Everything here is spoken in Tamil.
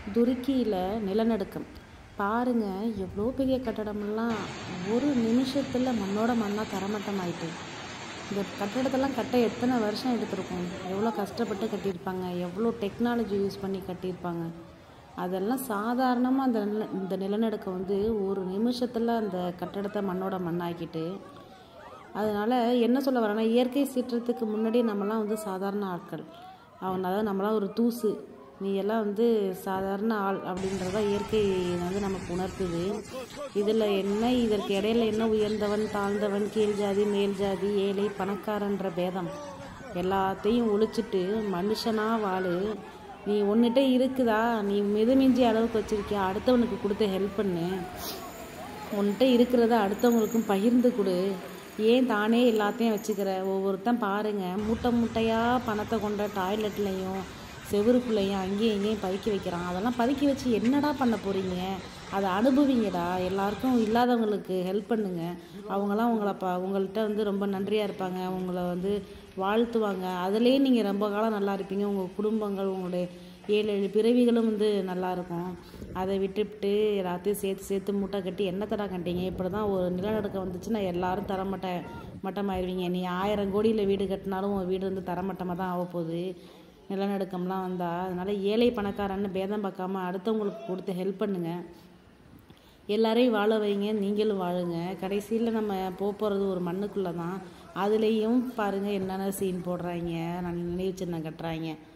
துருக்கியில் நிலநடுக்கம் பாருங்க எவ்வளோ பெரிய கட்டடமெல்லாம் ஒரு நிமிஷத்தில் மண்ணோட மண்ணாக தரமட்டம் ஆயிட்டு இந்த கட்டடத்தெல்லாம் கட்ட எத்தனை வருஷம் எடுத்திருக்கும் எவ்வளோ கஷ்டப்பட்டு கட்டியிருப்பாங்க எவ்வளோ டெக்னாலஜி யூஸ் பண்ணி கட்டியிருப்பாங்க அதெல்லாம் சாதாரணமாக அந்த நில இந்த நிலநடுக்கம் வந்து ஒரு நிமிஷத்தில் அந்த கட்டடத்தை மண்ணோட மண்ணாக்கிட்டு அதனால் என்ன சொல்ல வரேன்னா இயற்கை சீற்றத்துக்கு முன்னாடி நம்மலாம் வந்து சாதாரண ஆட்கள் அவன் அதாவது நம்மளாம் ஒரு தூசு நீ எல்லாம் வந்து சாதாரண ஆள் அப்படின்றத இயற்கை வந்து நமக்கு உணர்த்துது இதில் என்ன இதற்கு இடையில என்ன உயர்ந்தவன் தாழ்ந்தவன் கீழ் ஜாதி மேல் ஜாதி ஏழை பணக்காரன்ற பேதம் எல்லாத்தையும் ஒழிச்சிட்டு மனுஷனா வாழு நீ ஒன்றுகிட்ட இருக்குதா நீ மிதமிஞ்சி அளவுக்கு வச்சிருக்கியா அடுத்தவனுக்கு கொடுத்து ஹெல்ப் பண்ணு உன்கிட்ட இருக்கிறத அடுத்தவங்களுக்கும் பகிர்ந்து கொடு ஏன் தானே எல்லாத்தையும் வச்சுக்கிற ஒவ்வொருத்தன் பாருங்க மூட்டை மூட்டையாக பணத்தை கொண்ட டாய்லெட்லேயும் செவுருக்குள்ளேயும் அங்கேயும் இங்கேயும் பதுக்கி வைக்கிறான் அதெல்லாம் பதுக்கி வச்சு என்னடா பண்ண போகிறீங்க அதை அனுபவிங்கடா எல்லாருக்கும் இல்லாதவங்களுக்கு ஹெல்ப் பண்ணுங்க அவங்களாம் உங்களை ப உங்கள்கிட்ட வந்து ரொம்ப நன்றியாக இருப்பாங்க உங்களை வந்து வாழ்த்துவாங்க அதுலேயே நீங்கள் ரொம்ப காலம் நல்லா இருப்பீங்க உங்கள் குடும்பங்கள் உங்களுடைய ஏழு ஏழு பிறவிகளும் வந்து நல்லா இருக்கும் அதை விட்டுவிட்டு எல்லாத்தையும் சேர்த்து சேர்த்து மூட்டை கட்டி என்ன தடா கட்டிங்க இப்படி தான் ஒரு நிலநடுக்கம் வந்துச்சுன்னா எல்லாரும் தரமட்ட மட்டமாயிருவீங்க நீ ஆயிரம் கோடியில் வீடு கட்டினாலும் உன் வீடு வந்து தரமட்டமாக தான் ஆக போகுது நிலநடுக்கம்லாம் வந்தால் அதனால் ஏழை பணக்காரன்னு பேதம் பார்க்காம அடுத்தவங்களுக்கு கொடுத்து ஹெல்ப் பண்ணுங்கள் எல்லாரையும் வாழ வைங்க நீங்களும் வாழுங்க கடைசியில் நம்ம போக போகிறது ஒரு மண்ணுக்குள்ளே தான் அதுலேயும் பாருங்கள் என்னென்ன சீன் போடுறாங்க நான் நினைவு சின்னம் கட்டுறாங்க